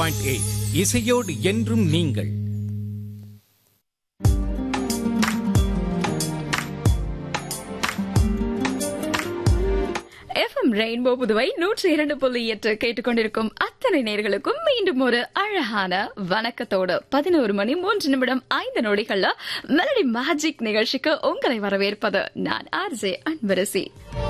Point eight இசையோடு என்றும் நீங்கள் எஃப்எம் ரெயின்போ புதுவை நூற்றி இரண்டு புள்ளி எட்டு கேட்டுக்கொண்டிருக்கும் அத்தனை நேர்களுக்கும் மீண்டும் ஒரு அழகான வணக்கத்தோடு பதினோரு மணி மூன்று நிமிடம் ஐந்து நொடிகள்ல மெலடி மேஜிக் நிகழ்ச்சிக்கு உங்களை வரவேற்பது நான் ஆர்ஜே அன்பரசி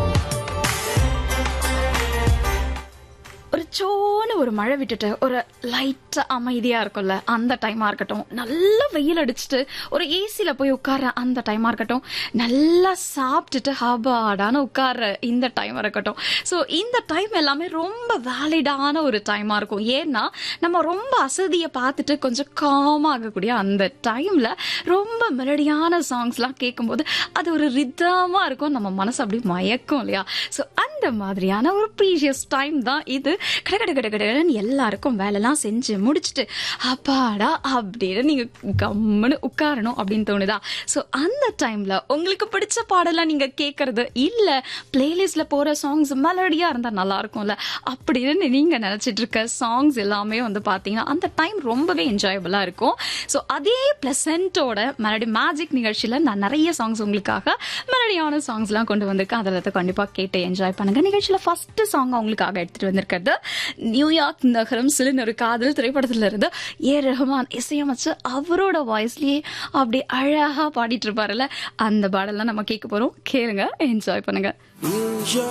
ஒரு சோன ஒரு மழை விட்டுட்டு ஒரு லைட்டா அமைதியா இருக்கும்ல அந்த டைமா இருக்கட்டும் நல்லா வெயில் அடிச்சுட்டு ஒரு ஏசில போய் உட்கார்ற அந்த டைமா இருக்கட்டும் நல்லா சாப்பிட்டுட்டு ஹபாடான உட்கார்ற இந்த டைம் இருக்கட்டும் ஸோ இந்த டைம் எல்லாமே ரொம்ப வேலிடான ஒரு டைமா இருக்கும் ஏன்னா நம்ம ரொம்ப அசதியை பார்த்துட்டு கொஞ்சம் காம் ஆகக்கூடிய அந்த டைம்ல ரொம்ப மெலடியான சாங்ஸ்லாம் கேட்கும்போது அது ஒரு ரிதமா இருக்கும் நம்ம மனசு அப்படி மயக்கும் இல்லையா ஸோ அந்த மாதிரியான ஒரு ப்ரீஷியஸ் டைம் தான் இது கட கட கட கடன்னு எல்லாருக்கும் வேலைலாம் செஞ்சு முடிச்சுட்டு அப்பாடா அப்படின்னு நீங்க கம்முன்னு உட்காரணும் அப்படின்னு தோணுதா ஸோ அந்த டைம்ல உங்களுக்கு பிடிச்ச பாடலாம் நீங்க கேட்கறது இல்ல பிளேலிஸ்ட்ல போற சாங்ஸ் மெலடியா இருந்தா நல்லா இருக்கும்ல அப்படின்னு நீங்க நினைச்சிட்டு இருக்க சாங்ஸ் எல்லாமே வந்து பாத்தீங்கன்னா அந்த டைம் ரொம்பவே என்ஜாயபிளா இருக்கும் ஸோ அதே பிளசன்ட்டோட மெலடி மேஜிக் நிகழ்ச்சியில நான் நிறைய சாங்ஸ் உங்களுக்காக மெலடியான சாங்ஸ் எல்லாம் கொண்டு வந்திருக்கேன் அதில் கண்டிப்பா கேட்டு என்ஜாய் பண்ணுங்க நிகழ்ச்சியில ஃபர்ஸ்ட் சாங் உங்களுக்காக எடுத்துட்டு வந்திருக்கிறது நியூயார்க் நகரம் சிலுநொரு காதல் திரைப்படத்துல இருந்து ஏ ரஹ்மான் இசையமைச்சு அவரோட வாய்ஸ்லயே அப்படி அழகா பாடிட்டு இருப்பாருல்ல அந்த பாடலாம் நம்ம கேட்க போறோம் கேளுங்க என்ஜாய் பண்ணுங்க New York.